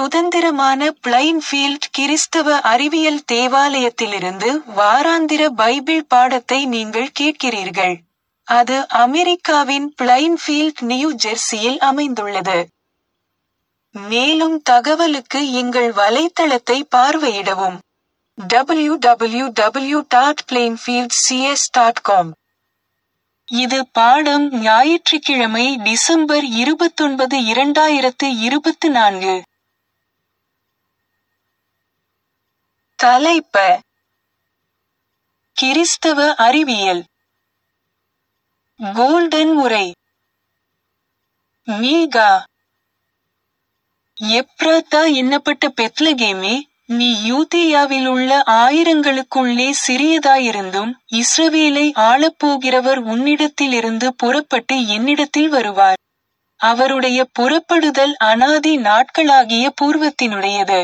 சுதந்திரமான பிளைன்ஃபீல்ட் கிறிஸ்தவ அறிவியல் தேவாலயத்திலிருந்து வாராந்திர பைபிள் பாடத்தை நீங்கள் கேட்கிறீர்கள். அது அமெரிக்காவின் பிளைன்ஃபீல்ட் நியூ ஜெர்சியில் அமைந்துள்ளது. மேலும் தகவலுக்கு எங்கள் வலைத்தளத்தை பார்வையிடவும். www.plainfieldcs.com இது பாடம் ஞாயிற்றுக்கிழமை டிசம்பர் இருபத்தொன்பது இரண்டாயிரத்து இருபத்து நான்கு. தலைப்ப கிறிஸ்தவ அறிவியல் கோல்டன் உரை மீகா எப்ராத்தா என்னப்பட்ட பெத்லகேமே நீ யூதேயாவிலுள்ள ஆயிரங்களுக்குள்ளே சிறியதாயிருந்தும் இஸ்ரவேலை ஆளப்போகிறவர் உன்னிடத்திலிருந்து புறப்பட்டு என்னிடத்தில் வருவார். அவருடைய புறப்படுதல் அநாதி நாட்களாகிய பூர்வத்தினுடையது.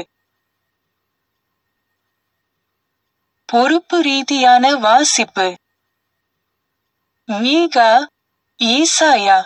பொறுப்பு ரீதியான வாசிப்பு மீகா ஈசாயா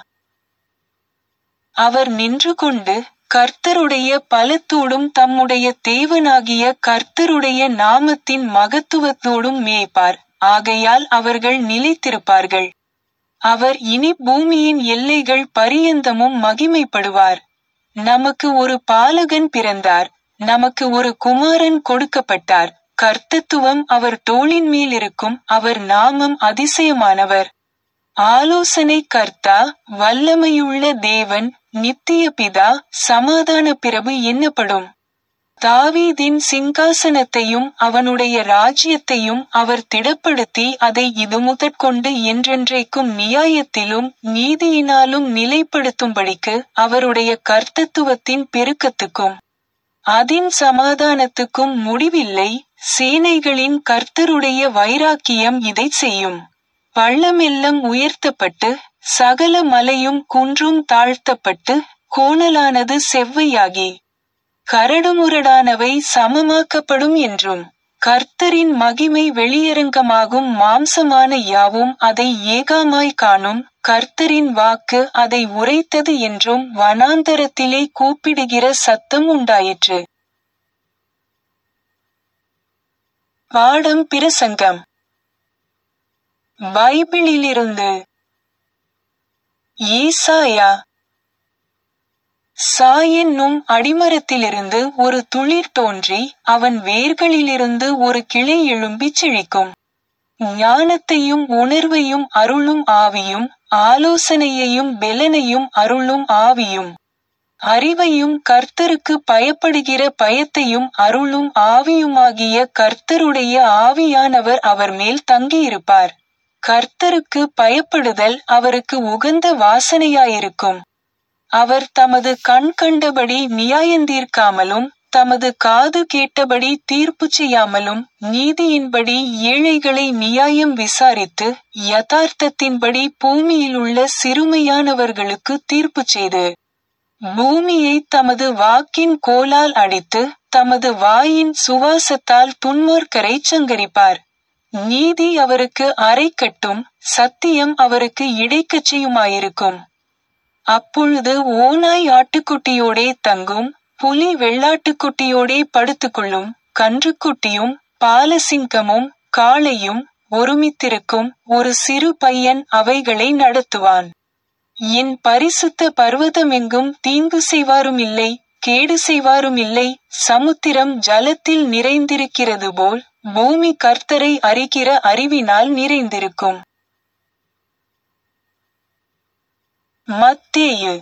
அவர் நின்று கொண்டு கர்த்தருடைய பலத்தோடும் தம்முடைய தேவனாகிய கர்த்தருடைய நாமத்தின் மகத்துவத்தோடும் மேய்ப்பார் ஆகையால் அவர்கள் நிலைத்திருப்பார்கள். அவர் இனி பூமியின் எல்லைகள் பரியந்தமும் மகிமைப்படுவார். நமக்கு ஒரு பாலகன் பிறந்தார் நமக்கு ஒரு குமாரன் கொடுக்கப்பட்டார் கர்த்தத்துவம் அவர் தோளின் மேல் இருக்கும் அவர் நாமம் அதிசயமானவர். ஆலோசனை கர்த்தா வல்லமையுள்ள தேவன் நித்திய பிதா சமாதான பிரபு என்னப்படும். தாவீதின் சிங்காசனத்தையும் அவனுடைய ராஜ்யத்தையும் அவர் திடப்படுத்தி அதை இதுமுதற்கொண்டு என்றென்றைக்கும் நியாயத்திலும் நீதியினாலும் நிலைப்படுத்தும்படிக்கு அவருடைய கர்த்தத்துவத்தின் பெருக்கத்துக்கும் அதின் சமாதானத்துக்கும் முடிவில்லை சேனைகளின் கர்த்தருடைய வைராக்கியம் இதைச் செய்யும். பள்ளமெல்லாம் உயர்த்தப்பட்டு சகல மலையும் குன்றும் தாழ்த்தப்பட்டு கோணலானது செவ்வையாகி கரடுமுரடானவை சமமாக்கப்படும் என்றும் கர்த்தரின் மகிமை வெளியரங்கமாகும் மாம்சமான யாவும் அதை ஏகாமாய் காணும் கர்த்தரின் வாக்கு அதை உரைத்தது என்றும் வனாந்தரத்திலே கூப்பிடுகிற சத்தம் உண்டாயிற்று. பாடம் பிரசங்கம் பைபிளிலிருந்து ஏசாயா சா என்னும் அடிமரத்திலிருந்து ஒரு துளிர் தோன்றி அவன் வேர்களிலிருந்து ஒரு கிளை எழும்பிச் செழிக்கும். ஞானத்தையும் உணர்வையும் அருளும் ஆவியும் ஆலோசனையையும் பெலனையும் அருளும் ஆவியும் அறிவையும் கர்த்தருக்கு பயப்படுகிற பயத்தையும் அருளும் ஆவியுமாகிய கர்த்தருடைய ஆவியானவர் அவர் மேல் தங்கியிருப்பார். கர்த்தருக்கு பயப்படுதல் அவருக்கு உகந்த வாசனையாயிருக்கும். அவர் தமது கண் கண்டபடி நியாயந்தீர்க்காமலும் தமது காது கேட்டபடி தீர்ப்பு செய்யாமலும் நீதியின்படி ஏழைகளை நியாயம் விசாரித்து யதார்த்தத்தின்படி பூமியிலுள்ள சிறுமையானவர்களுக்கு தீர்ப்பு செய்து பூமியை தமது வாக்கின் கோலால் அடித்து தமது வாயின் சுவாசத்தால் துன்மார்க்கரை சங்கரிப்பார். நீதி அவருக்கு அரைக்கட்டும் சத்தியம் அவருக்கு இடைக்கச்சையுமாயிருக்கும். அப்பொழுது ஓநாய் ஆட்டுக்குட்டியோடே தங்கும் புலி வெள்ளாட்டுக்குட்டியோடே படுத்துக்கொள்ளும் கன்றுக்குட்டியும் பாலசிங்கமும் காளையும் ஒருமித்திருக்கும் ஒரு சிறு பையன் அவைகளை நடத்துவான். என் பரிசுத்த பர்வதமெங்கும் தீங்கு செய்வாரும் இல்லை கேடு செய்வாரும் இல்லை சமுத்திரம் ஜலத்தில் நிறைந்திருக்கிறது போல் பூமி கர்த்தரை அறிகிற அறிவினால் நிறைந்திருக்கும். மத்தேயு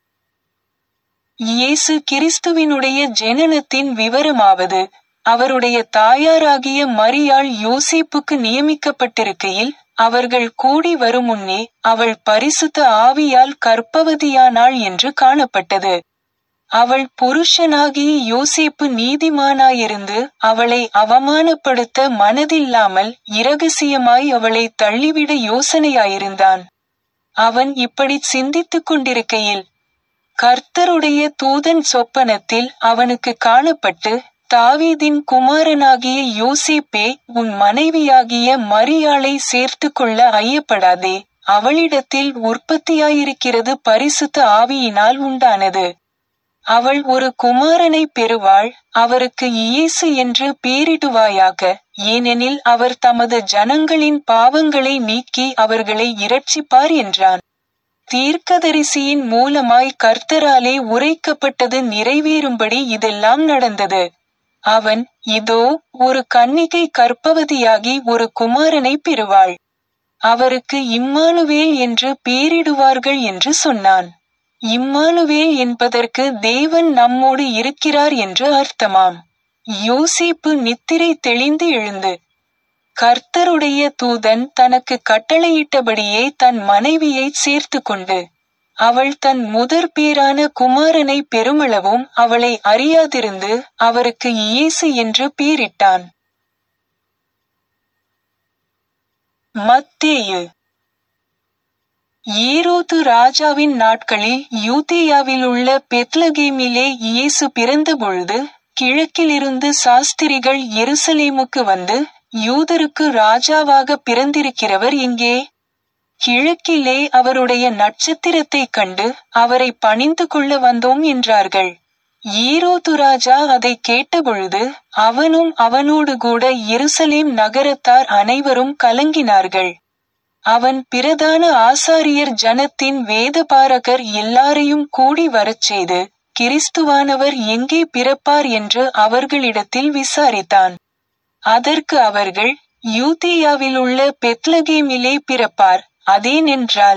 இயேசு கிறிஸ்துவினுடைய ஜெனனத்தின் விவரமாவது அவருடைய தாயாராகிய மரியாள் யோசேப்புக்கு நியமிக்கப்பட்டிருக்கையில் அவர்கள் கூடி வருமுன்னே அவள் பரிசுத்த ஆவியால் கர்ப்பவதியானாள் என்று காணப்பட்டது. அவள் புருஷனாகிய யோசேப்பு நீதிமானாயிருந்து அவளை அவமானப்படுத்த மனதில்லாமல் இரகசியமாய் அவளை தள்ளிவிட யோசனையாயிருந்தான். அவன் இப்படிச் சிந்தித்துக் கொண்டிருக்கையில் கர்த்தருடைய தூதன் சொப்பனத்தில் அவனுக்கு காணப்பட்டு தாவீதின் குமாரனாகிய யோசேப்பே உன் மனைவியாகிய மரியாளை சேர்த்துக் கொள்ள ஐயப்படாதே அவளிடத்தில் உற்பத்தியாயிருக்கிறது பரிசுத்த ஆவியினால் உண்டானது அவள் ஒரு குமாரனை பெறுவாள் அவருக்கு இயேசு என்று பேரிடுவாயாக ஏனெனில் அவர் தமது ஜனங்களின் பாவங்களை நீக்கி அவர்களை இரட்சிப்பார் என்றான் தீர்க்கதரிசியின் மூலமாய் கர்த்தராலே உரைக்கப்பட்டது நிறைவேறும்படி இதெல்லாம் நடந்தது அவன் இதோ ஒரு கன்னிகை கற்பவதியாகி ஒரு குமாரனை பெறுவாள் அவருக்கு இம்மானுவேல் என்று பேரிடுவார்கள் என்று சொன்னான் இம்மானுவேல் என்பதற்கு தேவன் நம்மோடு இருக்கிறார் என்று அர்த்தமாம் யோசேப்பு நித்திரை தெளிந்து எழுந்து கர்த்தருடைய தூதன் தனக்கு கட்டளையிட்டபடியே தன் மனைவியை சேர்த்து கொண்டு அவள் தன் முதற் பேரான குமாரனை பெருமளவும் அவளை அறியாதிருந்து அவருக்கு இயேசு என்று பேரிட்டான் மத்தேயு ஏரோது ராஜாவின் நாட்களில் யூதேயாவிலுள்ள பெத்லகேமிலே இயேசு பிறந்தபொழுது கிழக்கிலிருந்து சாஸ்திரிகள் எருசலேமுக்கு வந்து யூதருக்கு ராஜாவாக பிறந்திருக்கிறவர் எங்கே கிழக்கிலே அவருடைய நட்சத்திரத்தைக் கண்டு அவரை பணிந்து கொள்ள வந்தோம் என்றார்கள் ஈரோது ராஜா அதை கேட்டபொழுது அவனும் அவனோடு கூட எருசலேம் நகரத்தார் அனைவரும் கலங்கினார்கள் அவன் பிரதான ஆசாரியர் ஜனத்தின் வேதபாரகர் எல்லாரையும் கூடி வரச் செய்து கிறிஸ்துவானவர் எங்கே பிறப்பார் என்று அவர்களிடத்தில் விசாரித்தான் அதற்கு அவர்கள் யூதேயாவிலுள்ள பெத்லகேமிலே பிறப்பார் அதேனென்றால்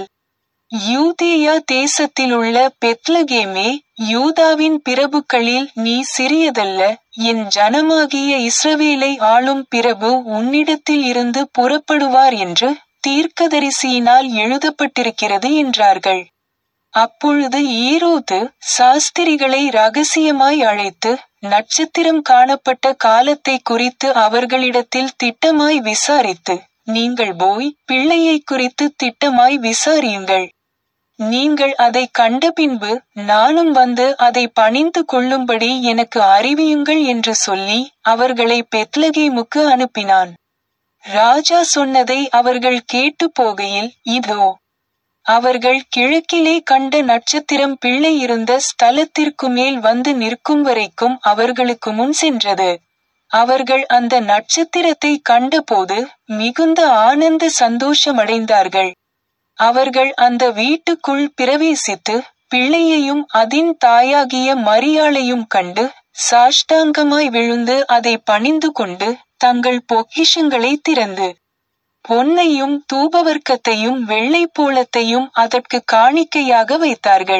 யூதேயா தேசத்திலுள்ள பெத்லகேமே யூதாவின் பிரபுக்களில் நீ சிறியதல்ல என் ஜனமாகிய இஸ்ரவேலை ஆளும் பிரபு உன்னிடத்தில் இருந்து புறப்படுவார் என்று தீர்க்கதரிசியினால் எழுதப்பட்டிருக்கிறது என்றார்கள் அப்பொழுது ஈரோது சாஸ்திரிகளை ரகசியமாய் அழைத்து நட்சத்திரம் காணப்பட்ட காலத்தை குறித்து அவர்களிடத்தில் திட்டமாய் விசாரித்து நீங்கள் போய் பிள்ளையை குறித்து திட்டமாய் விசாரியுங்கள் நீங்கள் அதை கண்ட பின்பு நானும் வந்து அதை பணிந்து கொள்ளும்படி எனக்கு அறிவியுங்கள் என்று சொல்லி அவர்களை பெத்லகேமுக்கு அனுப்பினான் ராஜா சொன்னதை அவர்கள் கேட்டு போகையில் இதோ அவர்கள் கிழக்கிலே கண்ட நட்சத்திரம் பிள்ளை இருந்த ஸ்தலத்திற்கு மேல் வந்து நிற்கும் வரைக்கும் அவர்களுக்கு முன் சென்றது அவர்கள் அந்த நட்சத்திரத்தை கண்டபோது மிகுந்த ஆனந்த சந்தோஷமடைந்தார்கள் அவர்கள் அந்த வீட்டுக்குள் பிரவேசித்து பிள்ளையையும் அதின் தாயாகிய மரியாளையும் கண்டு சாஷ்டாங்கமாய் விழுந்து அதை பணிந்து கொண்டு தங்கள் பொக்கிஷங்களை திறந்து பொன்னையும் தூபவர்க்கத்தையும் வெள்ளை போலத்தையும் அதற்கு காணிக்கையாக வைத்தார்கள்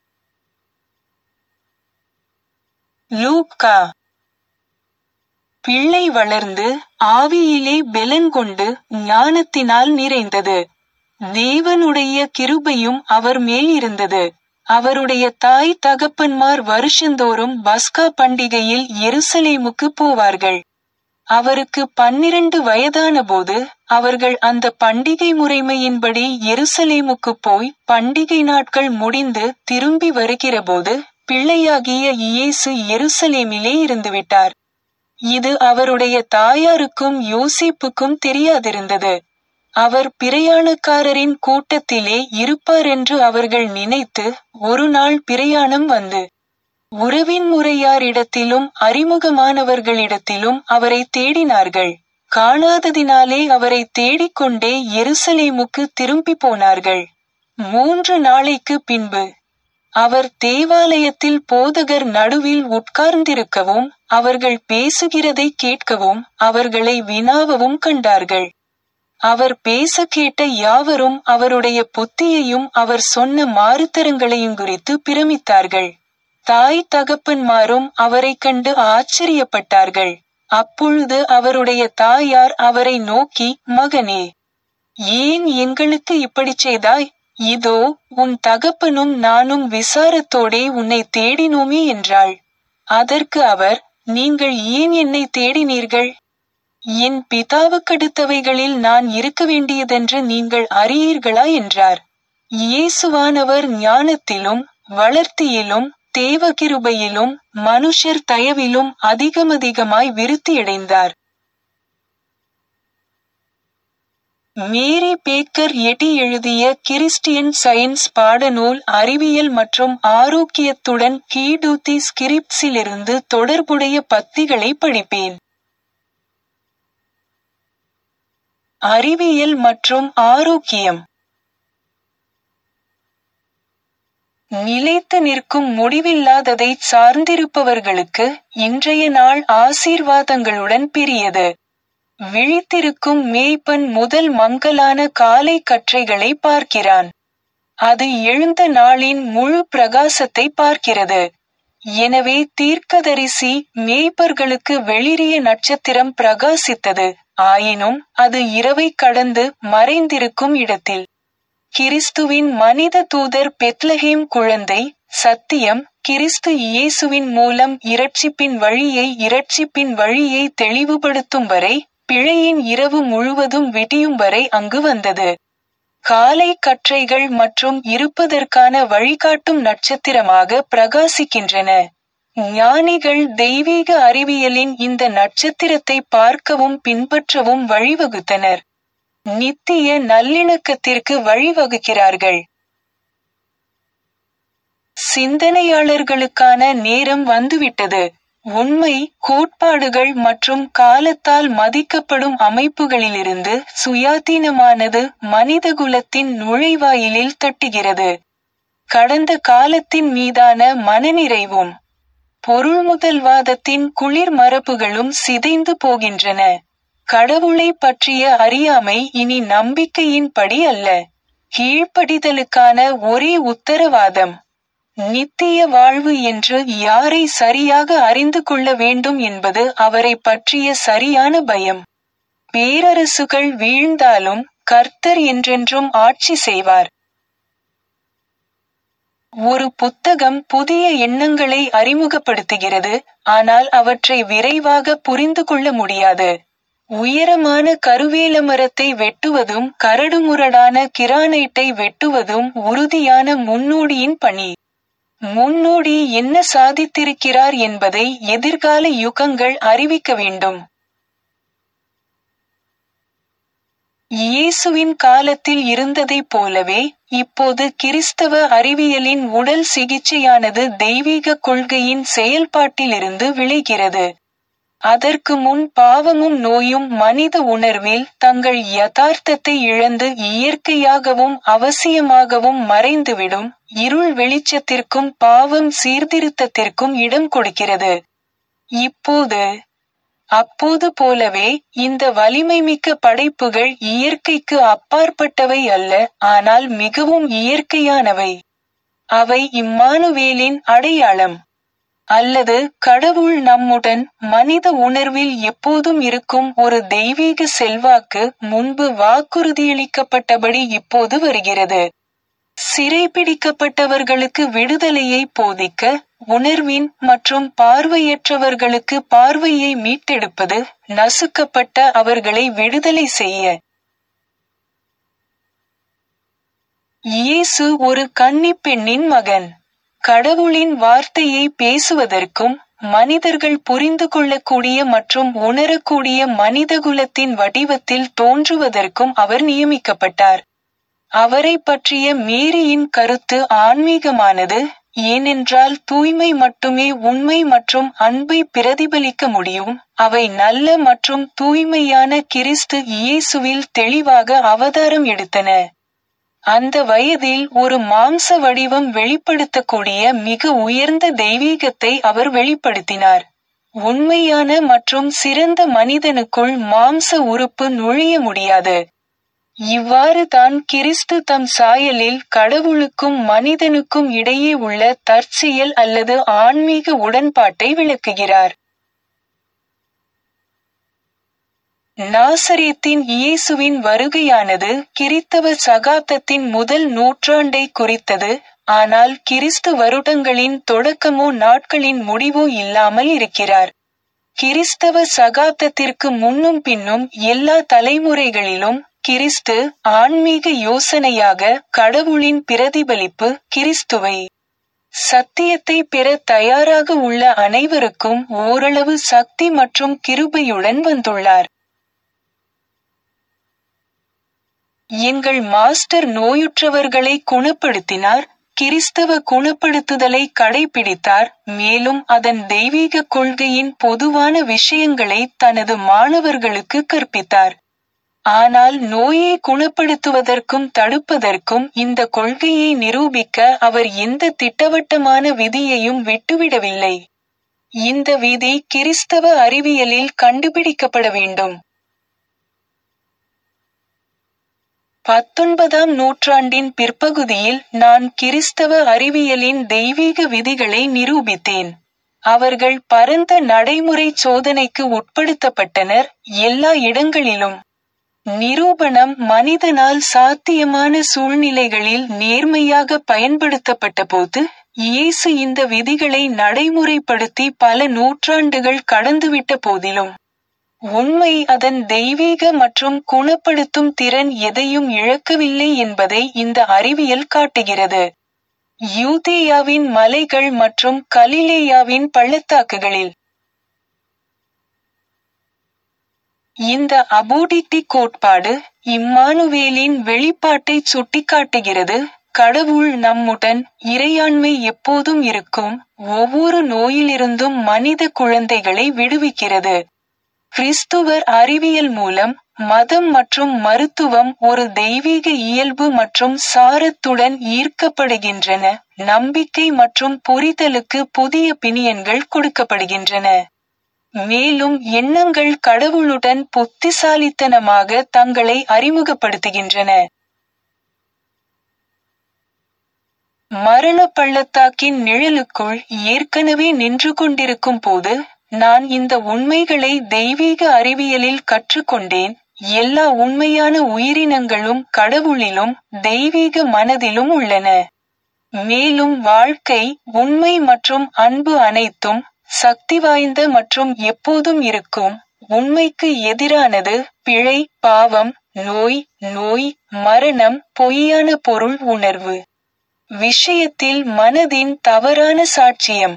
லூக்கா பிள்ளை வளர்ந்து ஆவியிலே பெலன் கொண்டு ஞானத்தினால் நிறைந்தது தேவனுடைய கிருபையும் அவர் மேல் இருந்தது அவருடைய தாய் தகப்பன்மார் வருஷந்தோறும் பஸ்கா பண்டிகையில் எருசலேமுக்கு போவார்கள் அவருக்கு பன்னிரண்டு வயதான போது அவர்கள் அந்த பண்டிகை முறைமையின்படி எருசலேமுக்கு போய் பண்டிகை நாட்கள் முடிந்து திரும்பி வருகிறபோது பிள்ளையாகிய இயேசு எருசலேமிலே இருந்துவிட்டார் இது அவருடைய தாயாருக்கும் யோசிப்புக்கும் தெரியாதிருந்தது அவர் பிரயாணக்காரரின் கூட்டத்திலே இருப்பார் என்று அவர்கள் நினைத்து ஒரு நாள் பிரயாணம் வந்து உறவின் முறையாரிடத்திலும் அறிமுகமானவர்களிடத்திலும் அவரை தேடினார்கள் காணாததினாலே அவரை தேடிக்கொண்டே எருசலேமுக்கு திரும்பி போனார்கள் மூன்று நாளைக்கு பின்பு அவர் தேவாலயத்தில் போதகர் நடுவில் உட்கார்ந்திருக்கவும் அவர்கள் பேசுகிறதை கேட்கவும் அவர்களை வினாவவும் கண்டார்கள் அவர் பேச கேட்ட யாவரும் அவருடைய புத்தியையும் அவர் சொன்ன மாறுத்தரங்களையும் குறித்து பிரமித்தார்கள் தாய் தகப்பன்மாரும் அவரை கண்டு ஆச்சரியப்பட்டார்கள் அப்பொழுது அவருடைய தாயார் அவரை நோக்கி மகனே ஏன் எங்களுக்கு இப்படிச் செய்தாய் இதோ உன் தகப்பனும் நானும் விசாரத்தோடே உன்னை தேடினோமே என்றாள் அதற்கு அவர் நீங்கள் ஏன் என்னை தேடினீர்கள் என் பிதாவுக்கடுத்தவைகளில் நான் இருக்க வேண்டியதென்று நீங்கள் அறியீர்களா என்றார் இயேசுவானவர் ஞானத்திலும் வளர்த்தியிலும் தேவகிருபையிலும் மனுஷர் தயவிலும் அதிகமதிகமாய் விருத்தியடைந்தார் மேரி பேக்கர் எட்டி எழுதிய கிறிஸ்டியன் சயின்ஸ் பாடநூல் அறிவியல் மற்றும் ஆரோக்கியத்துடன் கீடூத்தி ஸ்கிரிப்ட்ஸிலிருந்து தொடர்புடைய பத்திகளை படிப்பேன் அறிவியல் மற்றும் ஆரோக்கியம் நிலைத்து நிற்கும் முடிவில்லாததை சார்ந்திருப்பவர்களுக்கு இன்றைய நாள் ஆசீர்வாதங்களுடன் பெரியது விழித்திருக்கும் மேய்ப்பன் முதல் மங்கலான காலை கற்றைகளை பார்க்கிறான் அது எழுந்த நாளின் முழு பிரகாசத்தை பார்க்கிறது எனவே தீர்க்கதரிசி மேய்ப்பர்களுக்கு வெளிரிய நட்சத்திரம் பிரகாசித்தது ஆயினும் அது இரவை கடந்து மறைந்திருக்கும் இடத்தில் கிறிஸ்துவின் மனித தூதர் பெத்லஹேம் குழந்தை சத்தியம் கிறிஸ்து இயேசுவின் மூலம் இரட்சிப்பின் வழியை இரட்சிப்பின் வழியை தெளிவுபடுத்தும் வரை பிழையின் இரவு முழுவதும் விடியும் வரை அங்கு வந்தது காலை கற்றைகள் மற்றும் இருப்பதற்கான வழிகாட்டும் நட்சத்திரமாக பிரகாசிக்கின்றன ஞானிகள் தெய்வீக அறிவியலின் இந்த நட்சத்திரத்தை பார்க்கவும் பின்பற்றவும் வழிவகுத்தனர் நித்திய நல்லிணக்கத்திற்கு வழிவகுக்கிறார்கள் சிந்தனையாளர்களுக்கான நேரம் வந்துவிட்டது உண்மை கோட்பாடுகள் மற்றும் காலத்தால் மதிக்கப்படும் அமைப்புகளிலிருந்து சுயாதீனமானது மனிதகுலத்தின் நுழைவாயிலில் தட்டுகிறது கடந்த காலத்தின் மீதான மனநிறைவும் பொருள்முதல்வாதத்தின் குளிர் மரபுகளும் சிதைந்து போகின்றன கடவுளை பற்றிய அறியாமை இனி நம்பிக்கையின்படி அல்ல கீழ்ப்படிதலுக்கான ஒரே உத்தரவாதம் நித்திய வாழ்வு என்று யாரை சரியாக அறிந்து கொள்ள வேண்டும் என்பது அவரை பற்றிய சரியான பயம் பேரரசுகள் வீழ்ந்தாலும் கர்த்தர் என்றென்றும் ஆட்சி செய்வார் ஒரு புத்தகம் புதிய எண்ணங்களை அறிமுகப்படுத்துகிறது ஆனால் அவற்றை விரைவாக புரிந்து கொள்ள முடியாது உயரமான கருவேல மரத்தை வெட்டுவதும் கரடுமுரடான கிரானைட்டை வெட்டுவதும் உறுதியான முன்னோடியின் பணி முன்னோடி என்ன சாதித்திருக்கிறார் என்பதை எதிர்கால யுகங்கள் அறிவிக்க வேண்டும் இயேசுவின் காலத்தில் இருந்ததைப் போலவே இப்போது கிறிஸ்தவ அறிவியலின் உடல் சிகிச்சையானது தெய்வீக கொள்கையின் செயல்பாட்டிலிருந்து விளைகிறது அதற்கு முன் பாவமும் நோயும் மனித உணர்வில் தங்கள் யதார்த்தத்தை இழந்து இயற்கையாகவும் அவசியமாகவும் மறைந்துவிடும் இருள் வெளிச்சத்திற்கும் பாவம் சீர்திருத்தத்திற்கும் இடம் கொடுக்கிறது இப்போது அப்போது போலவே இந்த வலிமைமிக்க படைப்புகள் இயற்கைக்கு அப்பாற்பட்டவை அல்ல ஆனால் மிகவும் இயற்கையானவை அவை இம்மானுவேலின் அடையாளம் அல்லது கடவுள் நம்முடன் மனித உணர்வில் எப்போதும் இருக்கும் ஒரு தெய்வீக செல்வாக்கு முன்பு வாக்குறுதியளிக்கப்பட்டபடி இப்போது வருகிறது சிறைபிடிக்கப்பட்டவர்களுக்கு விடுதலையை போதிக்க உணர்வின் மற்றும் பார்வையற்றவர்களுக்கு பார்வையை மீட்டெடுப்பது நசுக்கப்பட்ட அவர்களை விடுதலை செய்ய இயேசு ஒரு கன்னிப் பெண்ணின் மகன் கடவுளின் வார்த்தையை பேசுவதற்கும் மனிதர்கள் புரிந்து கொள்ளக்கூடிய மற்றும் உணரக்கூடிய மனிதகுலத்தின் வடிவத்தில் தோன்றுவதற்கும் அவர் நியமிக்கப்பட்டார் அவரை பற்றிய மேரியின் கருத்து ஆன்மீகமானது ஏனென்றால் தூய்மை மட்டுமே உண்மை மற்றும் அன்பை பிரதிபலிக்க முடியும் அவை நல்ல மற்றும் தூய்மையான கிறிஸ்து இயேசுவில் தெளிவாக அவதாரம் எடுத்தன அந்த வயதில் ஒரு மாம்ச வடிவம் வெளிப்படுத்தக்கூடிய மிக உயர்ந்த தெய்வீகத்தை அவர் வெளிப்படுத்தினார் உண்மையான மற்றும் சிறந்த மனிதனுக்குள் மாம்ச உறுப்பு நுழைய முடியாது இவ்வாறு தான் கிறிஸ்து தம் சாயலில் கடவுளுக்கும் மனிதனுக்கும் இடையே உள்ள தற்செயல் அல்லது ஆன்மீக உடன்பாட்டை விளக்குகிறார் நாசரேத்தின் இயேசுவின் வருகையானது கிறித்தவ சகாப்தத்தின் முதல் நூற்றாண்டை குறித்தது ஆனால் கிறிஸ்து வருடங்களின் தொடக்கமோ நாட்களின் முடிவோ இல்லாமல் இருக்கிறார் கிறிஸ்தவ சகாப்தத்திற்கு முன்னும் பின்னும் எல்லா தலைமுறைகளிலும் கிறிஸ்து ஆன்மீக யோசனையாக கடவுளின் பிரதிபலிப்பு கிறிஸ்துவை சத்தியத்தை பெற தயாராக உள்ள அனைவருக்கும் ஓரளவு சக்தி மற்றும் கிருபையுடன் வந்துள்ளார் எங்கள் மாஸ்டர் நோயுற்றவர்களை குணப்படுத்தினார் கிறிஸ்தவ குணப்படுத்துதலை கடைபிடித்தார் மேலும் அதன் தெய்வீக கொள்கையின் பொதுவான விஷயங்களை தனது மாணவர்களுக்கு கற்பித்தார் ஆனால் நோயை குணப்படுத்துவதற்கும் தடுப்பதற்கும் இந்த கொள்கையை நிரூபிக்க அவர் எந்த திட்டவட்டமான விதியையும் விட்டுவிடவில்லை இந்த விதி கிறிஸ்தவ அறிவியலில் கண்டுபிடிக்கப்பட வேண்டும் பத்தொன்பதாம் நூற்றாண்டின் பிற்பகுதியில் நான் கிறிஸ்தவ அறிவியலின் தெய்வீக விதிகளை நிரூபித்தேன் அவர்கள் பரந்த நடைமுறை சோதனைக்கு உட்படுத்தப்பட்டனர் எல்லா இடங்களிலும் நிரூபணம் மனிதனால் சாத்தியமான சூழ்நிலைகளில் நேர்மையாக பயன்படுத்தப்பட்ட போது இயேசு இந்த விதிகளை நடைமுறைப்படுத்தி பல நூற்றாண்டுகள் கடந்துவிட்ட போதிலும் உண்மை அதன் தெய்வீக மற்றும் குணப்படுத்தும் திறன் எதையும் இழக்கவில்லை என்பதை இந்த அறிவியல் காட்டுகிறது யூதேயாவின் மலைகள் மற்றும் கலிலேயாவின் பள்ளத்தாக்குகளில் இந்த அபூடிக்டி கோட்பாடு இம்மானுவேலின் வெளிப்பாட்டை சுட்டிக்காட்டுகிறது கடவுள் நம்முடன் இறையாண்மை எப்போதும் இருக்கும் ஒவ்வொரு நோயிலிருந்தும் மனித குழந்தைகளை விடுவிக்கிறது கிறிஸ்துவர் அறிவியல் மூலம் மதம் மற்றும் மருத்துவம் ஒரு தெய்வீக இயல்பு மற்றும் சாரத்துடன் ஈர்க்கப்படுகின்றன நம்பிக்கை மற்றும் புரிதலுக்கு புதிய பிணியன்கள் கொடுக்கப்படுகின்றன மேலும் எண்ணங்கள் கடவுளுடன் புத்திசாலித்தனமாக தங்களை அறிமுகப்படுத்துகின்றன மரண பள்ளத்தாக்கின் நிழலுக்குள் ஏற்கனவே நின்று கொண்டிருக்கும் போது நான் இந்த உண்மைகளை தெய்வீக அறிவியலில் கற்றுக்கொண்டேன் எல்லா உண்மையான உயிரினங்களும் கடவுளிலும் தெய்வீக மனதிலும் உள்ளன மேலும் வாழ்க்கை உண்மை மற்றும் அன்பு அனைத்தும் சக்தி வாய்ந்த மற்றும் எப்போதும் இருக்கும் உண்மைக்கு எதிரானது பிழை பாவம் நோய் நோய் மரணம் பொய்யான பொருள் உணர்வு விஷயத்தில் மனதின் தவறான சாட்சியம்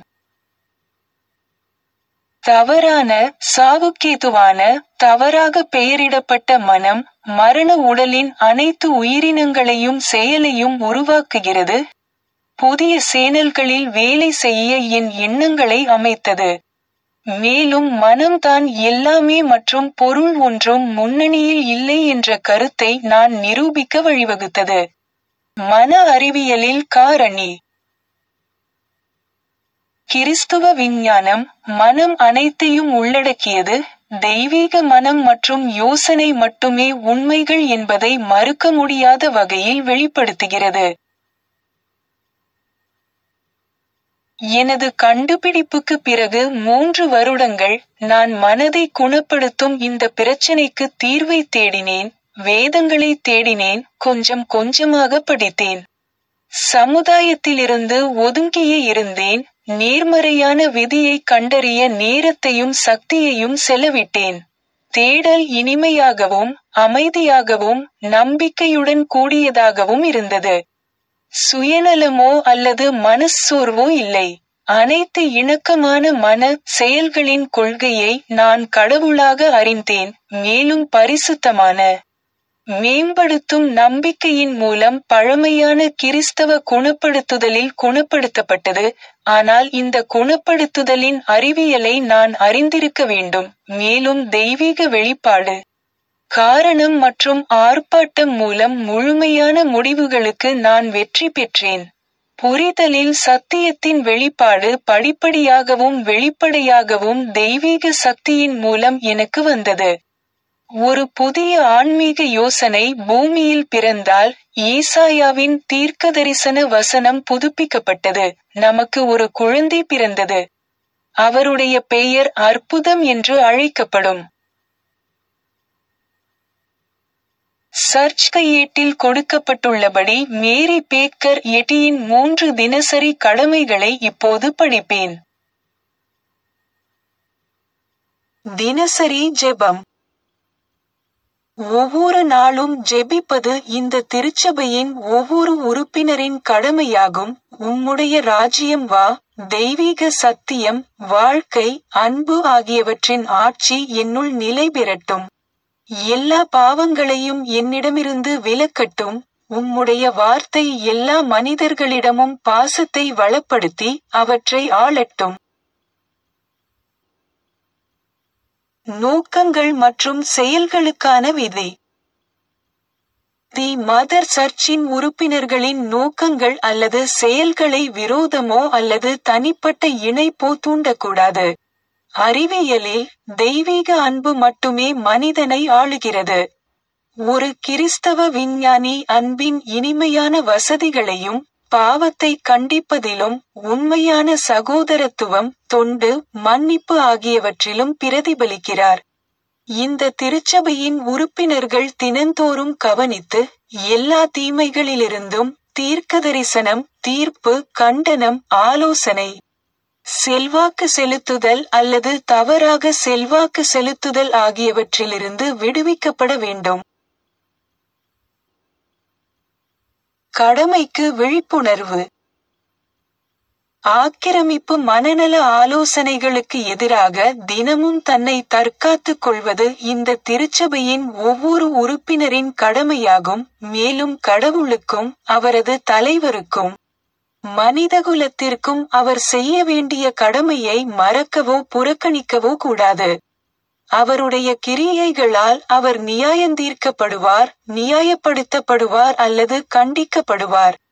தவறான சாவுக்கேதுவான தவறாக பெயரிடப்பட்ட மனம் மரண உடலின் அனைத்து உயிரினங்களையும் செயலையும் உருவாக்குகிறது புதிய சேனல்களில் வேலை செய்ய என் எண்ணங்களை அமைத்தது மேலும் மனம்தான் எல்லாமே மற்றும் பொருள் ஒன்றும் முன்னணியில் இல்லை என்ற கருத்தை நான் நிரூபிக்க வழிவகுத்தது மன அறிவியலில் காரணி கிறிஸ்துவ விஞ்ஞானம் மனம் அனைத்தையும் உள்ளடக்கியது தெய்வீக மனம் மற்றும் யோசனை மட்டுமே உண்மைகள் என்பதை மறுக்க முடியாத வகையில் வெளிப்படுத்துகிறது எனது கண்டுபிடிப்புக்கு பிறகு மூன்று வருடங்கள் நான் மனதை குணப்படுத்தும் இந்த பிரச்சனைக்கு தீர்வை தேடினேன் வேதங்களை தேடினேன் கொஞ்சம் கொஞ்சமாக படித்தேன் சமுதாயத்திலிருந்து ஒதுங்கியே இருந்தேன் நேர்மறையான விதியை கண்டறிய நேரத்தையும் சக்தியையும் செலவிட்டேன் தேடல் இனிமையாகவும் அமைதியாகவும் நம்பிக்கையுடன் கூடியதாகவும் இருந்தது சுயநலமோ அல்லது மனச்சோர்வோ இல்லை அனைத்து இணக்கமான மன செயல்களின் கொள்கையை நான் கடவுளாக அறிந்தேன் மேலும் பரிசுத்தமான மேம்படுத்தும் நம்பிக்கையின் மூலம் பழமையான கிறிஸ்தவ குணப்படுத்துதலில் குணப்படுத்தப்பட்டது ஆனால் இந்த குணப்படுத்துதலின் அறிவியலை நான் அறிந்திருக்க வேண்டும் மேலும் தெய்வீக வெளிப்பாடு காரணம் மற்றும் ஆர்ப்பாட்டம் மூலம் முழுமையான முடிவுகளுக்கு நான் வெற்றி பெற்றேன் புரிதலில் சத்தியத்தின் வெளிப்பாடு படிப்படியாகவும் வெளிப்படையாகவும் தெய்வீக சக்தியின் மூலம் எனக்கு வந்தது ஒரு புதிய ஆன்மீக யோசனை பூமியில் பிறந்தால் ஈசாயாவின் தீர்க்கதரிசன வசனம் புதுப்பிக்கப்பட்டது நமக்கு ஒரு குழந்தை பிறந்தது அவருடைய பெயர் அற்புதம் என்று அழைக்கப்படும் சர்ச் கையேட்டில் கொடுக்கப்பட்டுள்ளபடி மேரி பேக்கர் எட்டியின் மூன்று தினசரி கடமைகளை இப்போது படிப்பேன் தினசரி ஜெபம் ஒவ்வொரு நாளும் ஜெபிப்பது இந்த திருச்சபையின் ஒவ்வொரு உறுப்பினரின் கடமையாகும் உம்முடைய ராஜ்யம் வா தெய்வீக சத்தியம் வாழ்க்கை அன்பு ஆகியவற்றின் ஆட்சி என்னுள் நிலை பெறட்டும் எல்லா பாவங்களையும் என்னிடமிருந்து விலக்கட்டும் உம்முடைய வார்த்தை எல்லா மனிதர்களிடமும் பாசத்தை வளப்படுத்தி அவற்றை ஆளட்டும் நோக்கங்கள் மற்றும் செயல்களுக்கான விதி தி மதர் சர்ச்சின் உறுப்பினர்களின் நோக்கங்கள் அல்லது செயல்களை விரோதமோ அல்லது தனிப்பட்ட இணைப்போ தூண்டக்கூடாது அறிவியலில் தெய்வீக அன்பு மட்டுமே மனிதனை ஆளுகிறது ஒரு கிறிஸ்தவ விஞ்ஞானி அன்பின் இனிமையான வசதிகளையும் பாவத்தை கண்டிப்பதிலும் உண்மையான சகோதரத்துவம் தொண்டு மன்னிப்பு ஆகியவற்றிலும் பிரதிபலிக்கிறார் இந்த திருச்சபையின் உறுப்பினர்கள் தினந்தோறும் கவனித்து எல்லா தீமைகளிலிருந்தும் தீர்க்கதரிசனம் தீர்ப்பு கண்டனம் ஆலோசனை செல்வாக்கு செலுத்துதல் அல்லது தவறாக செல்வாக்கு செலுத்துதல் ஆகியவற்றிலிருந்து விடுவிக்கப்பட வேண்டும் கடமைக்கு விழிப்புணர்வு ஆக்கிரமிப்பு மனநல ஆலோசனைகளுக்கு எதிராக தினமும் தன்னை தற்காத்துக் கொள்வது இந்த திருச்சபையின் ஒவ்வொரு உறுப்பினரின் கடமையாகும் மேலும் கடவுளுக்கும் அவரது தலைவருக்கும் மனிதகுலத்திற்கும் அவர் செய்ய வேண்டிய கடமையை மறக்கவோ புறக்கணிக்கவோ கூடாது அவருடைய கிரியைகளால் அவர் நியாயந்தீர்க்கப்படுவார் நியாயப்படுத்தப்படுவார் அல்லது கண்டிக்கப்படுவார்